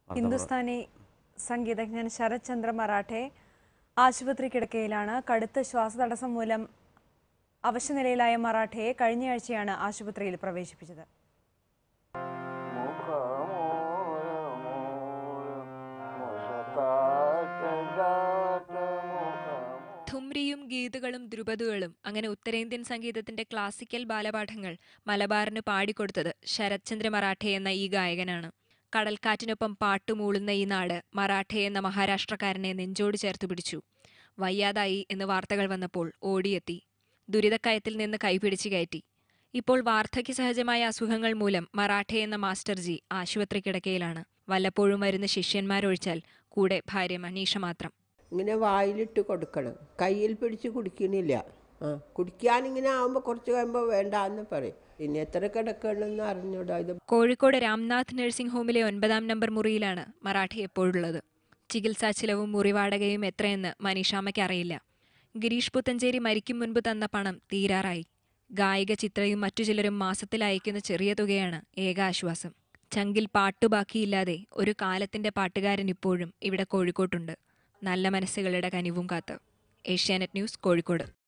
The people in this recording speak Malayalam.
ഹിന്ദുസ്ഥാനി സംഗീതജ്ഞൻ ശരത് ചന്ദ്ര മറാഠെ ആശുപത്രി കിടക്കയിലാണ് കടുത്ത ശ്വാസതടസ്സം മൂലം അവശനിലയിലായ മറാഠയെ കഴിഞ്ഞയാഴ്ചയാണ് ആശുപത്രിയിൽ പ്രവേശിപ്പിച്ചത് ഠുംരിയും ഗീതുകളും ദ്രുപതുകളും അങ്ങനെ ഉത്തരേന്ത്യൻ സംഗീതത്തിന്റെ ക്ലാസിക്കൽ ബാലപാഠങ്ങൾ മലബാറിന് പാടിക്കൊടുത്തത് ശരത്ചന്ദ്ര മറാഠെ എന്ന ഈ ഗായകനാണ് കടൽക്കാറ്റിനൊപ്പം പാട്ടുമൂളുന്ന ഈ നാട് മറാഠെ എന്ന മഹാരാഷ്ട്രക്കാരനെ നെഞ്ചോട് ചേർത്തു പിടിച്ചു വയ്യാതായി എന്ന് വാർത്തകൾ വന്നപ്പോൾ ഓടിയെത്തി ദുരിതക്കയത്തിൽ നിന്ന് കൈപിടിച്ചു കയറ്റി ഇപ്പോൾ വാർദ്ധക്യ സഹജമായ അസുഖങ്ങൾ മൂലം മറാഠെ എന്ന മാസ്റ്റർജി ആശുപത്രി കിടക്കയിലാണ് വല്ലപ്പോഴും വരുന്ന ശിഷ്യന്മാരൊഴിച്ചാൽ കൂടെ ഭാര്യ മനീഷ മാത്രം ഇങ്ങനെ വായിലിട്ട് കൊടുക്കണം കയ്യിൽ പിടിച്ച് കുടിക്കണില്ല ആ കുടിക്കാൻ ഇങ്ങനെ ആകുമ്പോൾ കുറച്ച് കഴിയുമ്പോൾ വേണ്ട എന്ന് പറയും പിന്നെ എത്ര കിടക്കണമെന്ന് അറിഞ്ഞൂടാ ഇത് കോഴിക്കോട് രാംനാഥ് നഴ്സിംഗ് ഹോമിലെ ഒൻപതാം നമ്പർ മുറിയിലാണ് മറാഠി എപ്പോഴുള്ളത് ചികിത്സാ ചിലവും മുറി വാടകയും എത്രയെന്ന് മനീഷാമ്മയ്ക്ക് അറിയില്ല ഗിരീഷ് പുത്തഞ്ചേരി മരിക്കും മുൻപ് തന്ന പണം തീരാറായി ഗായിക ചിത്രയും മറ്റു ചിലരും മാസത്തിൽ അയക്കുന്ന ചെറിയ തുകയാണ് ഏക ആശ്വാസം ചങ്കിൽ പാട്ടുബാക്കിയില്ലാതെ ഒരു കാലത്തിന്റെ പാട്ടുകാരൻ ഇപ്പോഴും ഇവിടെ കോഴിക്കോട്ടുണ്ട് നല്ല മനസ്സുകളുടെ കനിവും കാത്ത് ഏഷ്യാനെറ്റ് ന്യൂസ് കോഴിക്കോട്